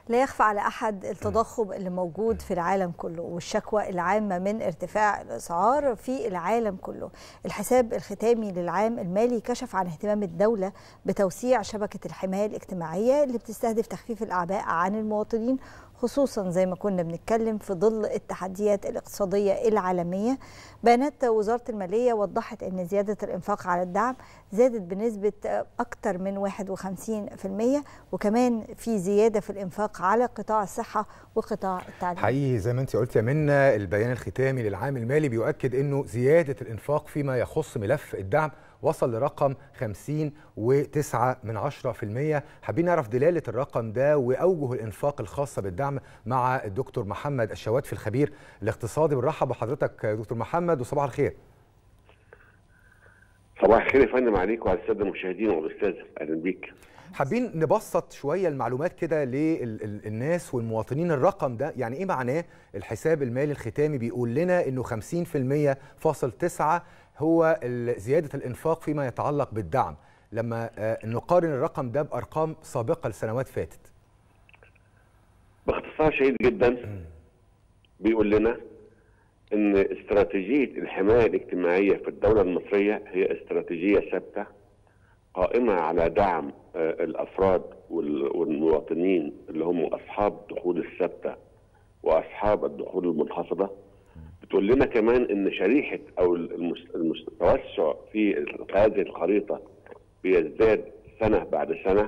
لا يخفى على احد التضخم اللي موجود في العالم كله والشكوى العامه من ارتفاع الاسعار في العالم كله. الحساب الختامي للعام المالي كشف عن اهتمام الدوله بتوسيع شبكه الحمايه الاجتماعيه اللي بتستهدف تخفيف الاعباء عن المواطنين خصوصا زي ما كنا بنتكلم في ظل التحديات الاقتصادية العالمية بيانات وزارة المالية وضحت أن زيادة الإنفاق على الدعم زادت بنسبة أكثر من 51% وكمان في زيادة في الإنفاق على قطاع الصحة وقطاع التعليم حقيقي زي ما انت قلت يا منى البيان الختامي للعام المالي بيؤكد أنه زيادة الإنفاق فيما يخص ملف الدعم وصل لرقم 50 و9 من 10% حابين نعرف دلالة الرقم ده وأوجه الإنفاق الخاصة بالدعم مع الدكتور محمد الشواتفي الخبير الاقتصادي بنرحب بحضرتك دكتور محمد وصباح الخير صباح الخير يا فندم عليك وعلى الساده المشاهدين والاستاذ اهلا بيك حابين نبسط شويه المعلومات كده للناس والمواطنين الرقم ده يعني ايه معناه الحساب المالي الختامي بيقول لنا انه 50% فاصل 9 هو زياده الانفاق فيما يتعلق بالدعم لما نقارن الرقم ده بارقام سابقه لسنوات فاتت باختصار شديد جدا بيقول لنا ان استراتيجيه الحمايه الاجتماعيه في الدوله المصريه هي استراتيجيه ثابته قائمه على دعم الافراد والمواطنين اللي هم اصحاب الدخول الثابته واصحاب الدخول المنخفضه بتقول لنا كمان ان شريحه او التوسع في هذه الخريطه بيزداد سنه بعد سنه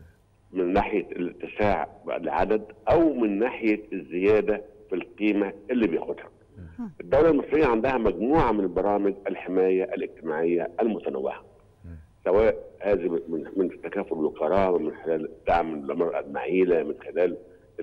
من ناحيه الاتساع العدد او من ناحيه الزياده في القيمه اللي بياخدها. الدوله المصريه عندها مجموعه من برامج الحمايه الاجتماعيه المتنوعه. سواء هذه من من التكافل والقرار من خلال دعم المراه المعيله من خلال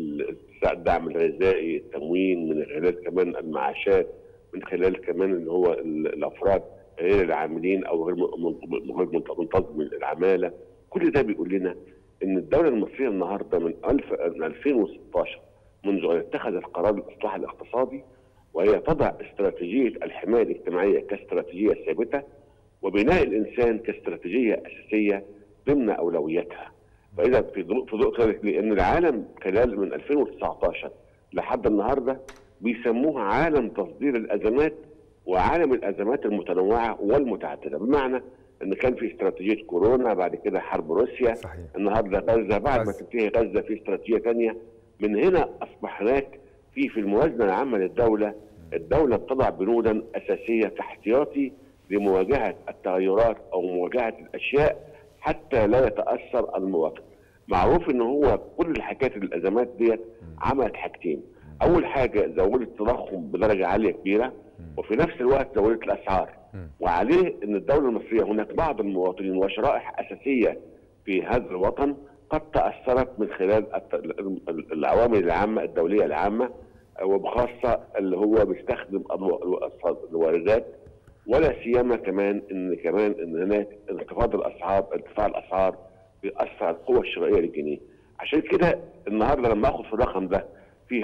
الدعم الغذائي التموين من خلال كمان المعاشات من خلال كمان اللي هو الافراد غير العاملين او غير غير منتظم العماله كل ده بيقول لنا ان الدوله المصريه النهارده من 1000 من 2016 منذ ان اتخذت قرار الاصلاح الاقتصادي وهي تضع استراتيجيه الحمايه الاجتماعيه كاستراتيجيه ثابته وبناء الانسان كاستراتيجيه اساسيه ضمن اولوياتها. فاذا في ضوء ذلك لان العالم خلال من 2019 لحد النهارده بيسموه عالم تصدير الازمات وعالم الازمات المتنوعه والمتعدده بمعنى ان كان في استراتيجيه كورونا بعد كده حرب روسيا صحيح. النهارده غزه بعد ما تنتهي غزه في استراتيجيه ثانيه من هنا اصبح هناك في في الموازنه العامه للدوله الدوله بتضع بنودا اساسيه كاحتياطي لمواجهه التغيرات او مواجهه الاشياء حتى لا يتاثر المواطن. معروف ان هو كل حكايه الازمات ديت عملت حاجتين. اول حاجه زودت التضخم بدرجه عاليه كبيره وفي نفس الوقت زودت الاسعار. وعليه ان الدوله المصريه هناك بعض المواطنين وشرائح اساسيه في هذا الوطن قد تاثرت من خلال العوامل العامه الدوليه العامه وبخاصه اللي هو بيستخدم الواردات ولا سيما كمان ان كمان ان هناك انخفاض الاسعار ارتفاع الاسعار بيأثر على القوه الشرائيه للجنيه عشان كده النهارده لما اخد في الرقم ده فيه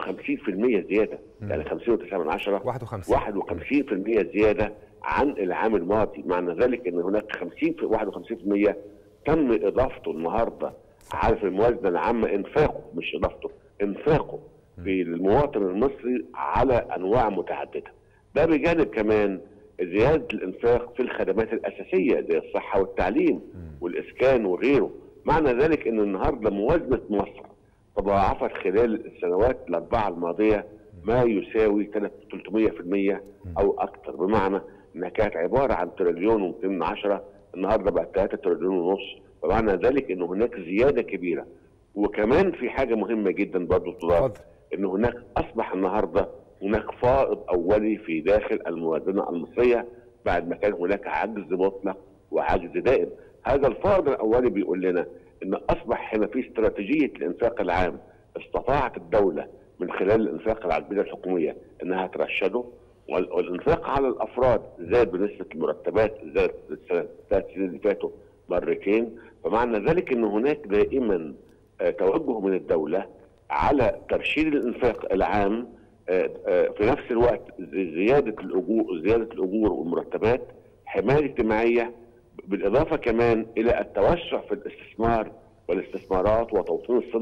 51% زياده يعني 50 و9 من 10 51 51% زياده عن العام الماضي معنى ذلك ان هناك 50 في 51% تم اضافته النهارده عارف الموازنه العامه انفاقه مش اضافته انفاقه في المواطن المصري على انواع متعدده ده بجانب كمان زياده الانفاق في الخدمات الاساسيه زي الصحه والتعليم والاسكان وغيره معنى ذلك ان النهارده موازنه مصر تضاعفت خلال السنوات الاربعه الماضيه ما يساوي 300% او اكثر بمعنى انها كانت عباره عن تريليون و210 النهارده بقت 3 تريليون ونص فمعنى ذلك ان هناك زياده كبيره وكمان في حاجه مهمه جدا برضه تضاف ان هناك اصبح النهارده هناك فائض اولي في داخل الموازنه المصريه بعد ما كان هناك عجز مطلق وعجز دائم هذا الفائض الاولي بيقول لنا ان اصبح هنا في استراتيجيه الانفاق العام استطاعت الدوله من خلال الانفاق على البنيه الحكوميه انها ترشده والانفاق على الافراد زاد بنسبه المرتبات زاد الثلاث سنين اللي فاتوا مرتين فمعنى ذلك ان هناك دائما توجه من الدوله على ترشيد الانفاق العام في نفس الوقت زياده الاجور زياده الاجور والمرتبات حمايه اجتماعيه بالاضافه كمان الى التوسع في الاستثمار والاستثمارات وتوطين الصناعه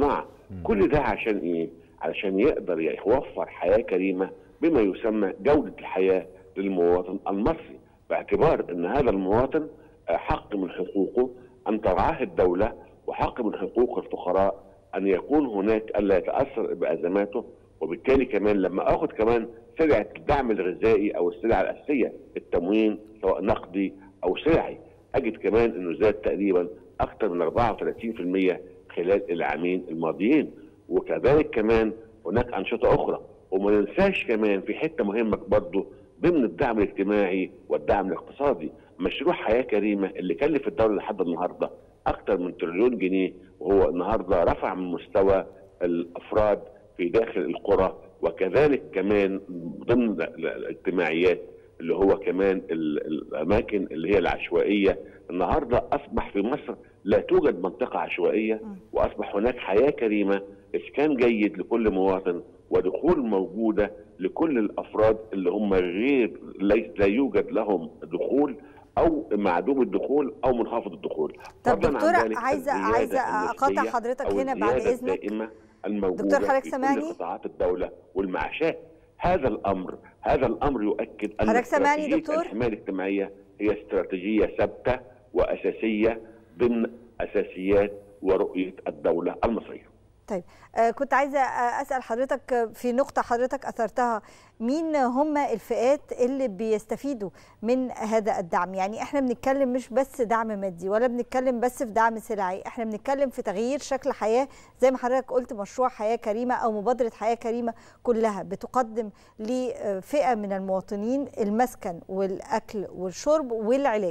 كل ده عشان ايه علشان يقدر يوفر حياه كريمه بما يسمى جوده الحياه للمواطن المصري باعتبار ان هذا المواطن حق من حقوقه ان ترعاه الدوله وحق من حقوق الفقراء ان يكون هناك الا يتاثر بازماته وبالتالي كمان لما اخذ كمان سلعه الدعم الغذائي او السلع الاساسيه التموين سواء نقدي او سلعي اجد كمان انه زاد تقريبا اكثر من 34% خلال العامين الماضيين وكذلك كمان هناك انشطه اخرى وما ننساش كمان في حته مهمه برضه ضمن الدعم الاجتماعي والدعم الاقتصادي مشروع حياه كريمه اللي كلف الدوله لحد النهارده اكثر من تريليون جنيه وهو النهارده رفع من مستوى الافراد في داخل القرى وكذلك كمان ضمن الاجتماعيات اللي هو كمان الاماكن اللي هي العشوائيه النهارده اصبح في مصر لا توجد منطقه عشوائيه واصبح هناك حياه كريمه اسكان جيد لكل مواطن ودخول موجوده لكل الافراد اللي هم غير ليس لا يوجد لهم دخول او معدوم الدخول او منخفض الدخول طب دكتور عايزه عايزه اقاطع حضرتك هنا بعد اذنك الدائمه الموجوده دكتور حضرتك في سامعني؟ كل قطاعات الدوله والمعاشات هذا الامر هذا الامر يؤكد ان حضرتك سامعني استراتيجية دكتور؟ الحمايه الاجتماعيه هي استراتيجيه ثابته واساسيه ضمن اساسيات ورؤيه الدوله المصريه طيب آه كنت عايزه آه اسال حضرتك آه، في نقطه حضرتك اثرتها مين هم الفئات اللي بيستفيدوا من هذا الدعم يعني احنا بنتكلم مش بس دعم مادي ولا بنتكلم بس في دعم سلعي احنا بنتكلم في تغيير شكل حياه زي ما حضرتك قلت مشروع حياه كريمه او مبادره حياه كريمه كلها بتقدم لفئه من المواطنين المسكن والاكل والشرب والعلاج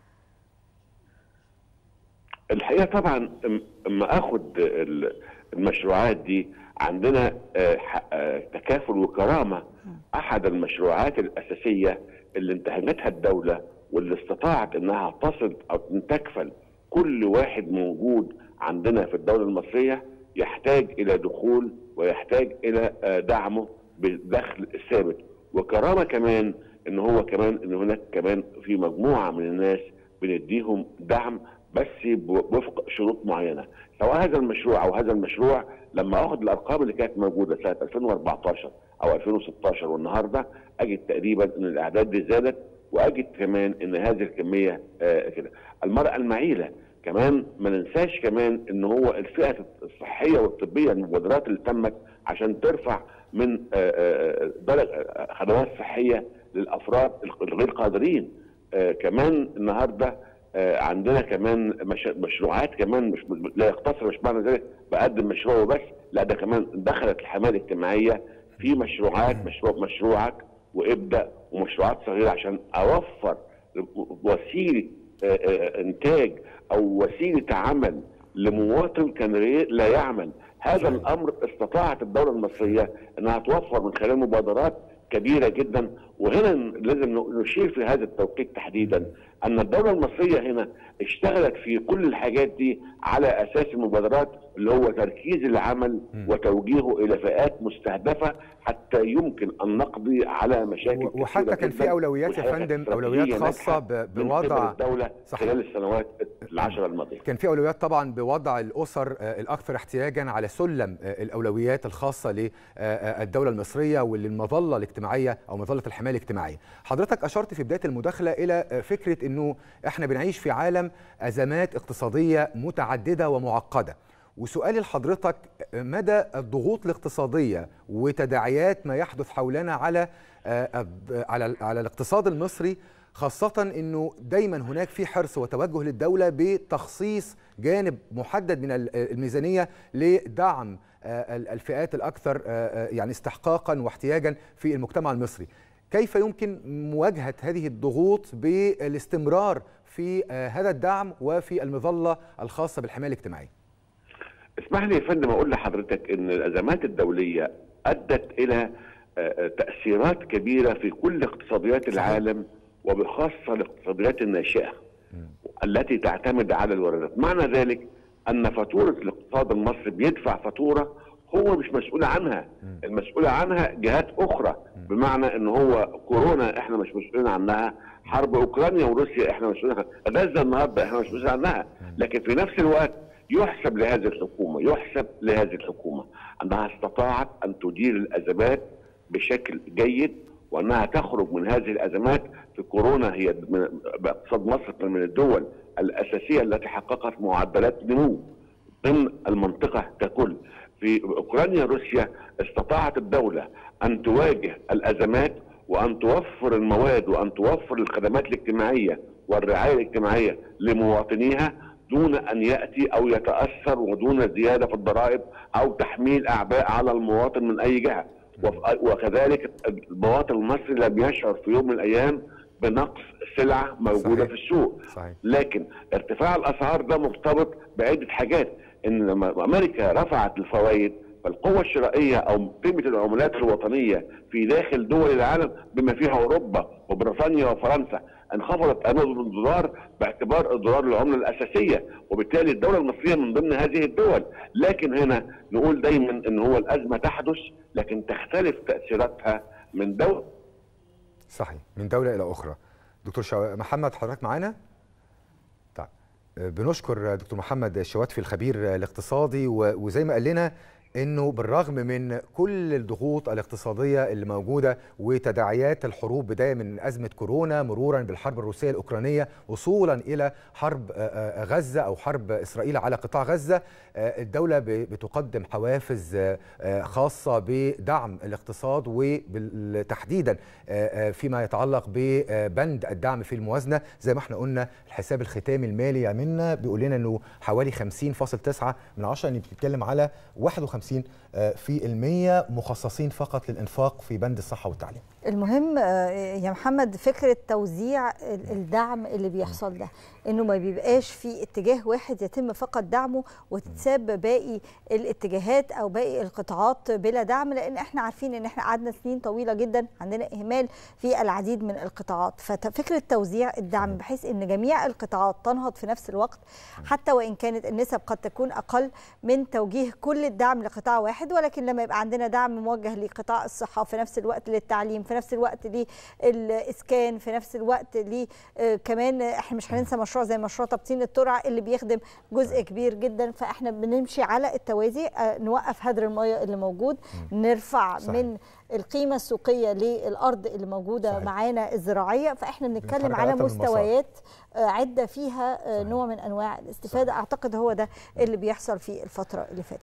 الحقيقه طبعا أم- اما اخد ال- المشروعات دي عندنا آه، ح- آه، تكافل وكرامه احد المشروعات الاساسيه اللي انتهجتها الدوله واللي استطاعت انها تصل او أن تكفل كل واحد موجود عندنا في الدوله المصريه يحتاج الى دخول ويحتاج الى آه، دعمه بالدخل الثابت وكرامه كمان ان هو كمان ان هناك كمان في مجموعه من الناس بنديهم دعم بس ب- وفق شروط معينه سواء هذا المشروع او هذا المشروع لما اخذ الارقام اللي كانت موجوده سنه 2014 او 2016 والنهارده اجد تقريبا ان الاعداد دي زادت واجد كمان ان هذه الكميه آه كده المراه المعيله كمان ما ننساش كمان ان هو الفئه الصحيه والطبيه المبادرات اللي تمت عشان ترفع من آه، آه، درجه آه، خدمات صحيه للافراد الغير قادرين آه، كمان النهارده آه، عندنا كمان مش مشروعات كمان مش لا يقتصر مش معنى ذلك بقدم مشروع وبس لا ده كمان دخلت الحمايه الاجتماعيه في مشروعات مشروع مشروعك وابدا ومشروعات صغيره عشان اوفر وسيله آه، آه، انتاج او وسيله عمل لمواطن كان غير- لا يعمل هذا الامر استطاعت الدوله المصريه انها توفر من خلال مبادرات كبيره جدا وهنا لازم نشير في هذا التوقيت تحديدا ان الدوله المصريه هنا اشتغلت في كل الحاجات دي على اساس المبادرات اللي هو تركيز العمل وتوجيهه الى فئات مستهدفه حتى يمكن ان نقضي على مشاكل و- وحتى كثيرة كان في جداً. أولويات يا والحقيقة فندم، استراتيجية أولويات خاصة ناجحة ب- من بوضع- قبل الدوله صحيح. خلال السنوات العشره الماضيه كان في اولويات طبعا بوضع الاسر آه، الاكثر احتياجا على سلم آه، الاولويات الخاصه للدوله المصريه وللمظله الاجتماعيه او مظله الحمايه الاجتماعيه. حضرتك اشرت في بدايه المداخله الى آه، فكره انه احنا بنعيش في عالم ازمات اقتصاديه متعدده ومعقده. وسؤالي لحضرتك آه، مدى الضغوط الاقتصاديه وتداعيات ما يحدث حولنا على آه، الض- على على الاقتصاد المصري خاصة انه دايما هناك في حرص وتوجه للدولة بتخصيص جانب محدد من ال- الميزانية لدعم آه، ال- الفئات الاكثر آه، آه، يعني استحقاقا واحتياجا في المجتمع المصري. كيف يمكن مواجهة هذه الضغوط بالاستمرار في آه، هذا الدعم وفي المظلة الخاصة بالحماية الاجتماعية؟ اسمح لي يا فندم اقول لحضرتك ان الازمات الدوليه ادت الى آه، تاثيرات كبيره في كل اقتصاديات العالم وبخاصه الاقتصاديات الناشئه التي تعتمد على الواردات معنى ذلك ان فاتوره الاقتصاد المصري بيدفع فاتوره هو مش مسؤول عنها المسؤول عنها جهات اخرى بمعنى ان هو كورونا احنا مش مسؤولين عنها حرب اوكرانيا وروسيا احنا مسؤولين عنها غزه النهارده احنا مش مسؤولين عنها لكن في نفس الوقت يحسب لهذه الحكومه يحسب لهذه الحكومه انها استطاعت ان تدير الازمات بشكل جيد وانها تخرج من هذه الازمات في كورونا هي باقتصاد مصر من الدول الاساسيه التي حققت معدلات نمو ضمن المنطقه ككل في اوكرانيا روسيا استطاعت الدوله ان تواجه الازمات وان توفر المواد وان توفر الخدمات الاجتماعيه والرعايه الاجتماعيه لمواطنيها دون ان ياتي او يتاثر ودون زياده في الضرائب او تحميل اعباء على المواطن من اي جهه وكذلك المواطن المصري لم يشعر في يوم من الايام بنقص سلعه موجوده صحيح. في السوق صحيح. لكن ارتفاع الاسعار ده مرتبط بعده حاجات ان لما امريكا رفعت الفوائد فالقوة الشرائية أو قيمة العملات الوطنية في داخل دول العالم بما فيها أوروبا وبريطانيا وفرنسا انخفضت أمام الدولار باعتبار الدولار العملة الأساسية وبالتالي الدولة المصرية من ضمن هذه الدول لكن هنا نقول دايما أن هو الأزمة تحدث لكن تختلف تأثيراتها من دولة صحيح من دولة إلى أخرى دكتور شو... محمد حضرتك معانا؟ طيب بنشكر دكتور محمد الشواتفي الخبير الاقتصادي وزي ما قال لنا انه بالرغم من كل الضغوط الاقتصاديه اللي موجوده وتداعيات الحروب بدايه من ازمه كورونا مرورا بالحرب الروسيه الاوكرانيه وصولا الى حرب غزه او حرب اسرائيل على قطاع غزه الدوله بتقدم حوافز خاصه بدعم الاقتصاد وتحديدا فيما يتعلق ببند الدعم في الموازنه زي ما احنا قلنا الحساب الختامي المالي يعملنا بيقول لنا انه حوالي 50.9 من 10 يعني بتتكلم على 51 في المية مخصصين فقط للإنفاق في بند الصحة والتعليم المهم يا محمد فكرة توزيع الدعم اللي بيحصل ده انه ما بيبقاش في اتجاه واحد يتم فقط دعمه وتتساب باقي الاتجاهات او باقي القطاعات بلا دعم لان احنا عارفين ان احنا قعدنا سنين طويله جدا عندنا اهمال في العديد من القطاعات ففكره توزيع الدعم بحيث ان جميع القطاعات تنهض في نفس الوقت حتى وان كانت النسب قد تكون اقل من توجيه كل الدعم لقطاع واحد ولكن لما يبقى عندنا دعم موجه لقطاع الصحه في نفس الوقت للتعليم في نفس الوقت للاسكان في نفس الوقت ل كمان احنا مش هننسى مشروع زي مشروع تبطين الترع اللي بيخدم جزء كبير جدا فاحنا بنمشي على التوازي نوقف هدر الميه اللي موجود نرفع صحيح. من القيمه السوقيه للارض اللي موجوده معانا الزراعيه فاحنا بنتكلم على مستويات عده فيها صحيح. نوع من انواع الاستفاده صحيح. اعتقد هو ده اللي بيحصل في الفتره اللي فاتت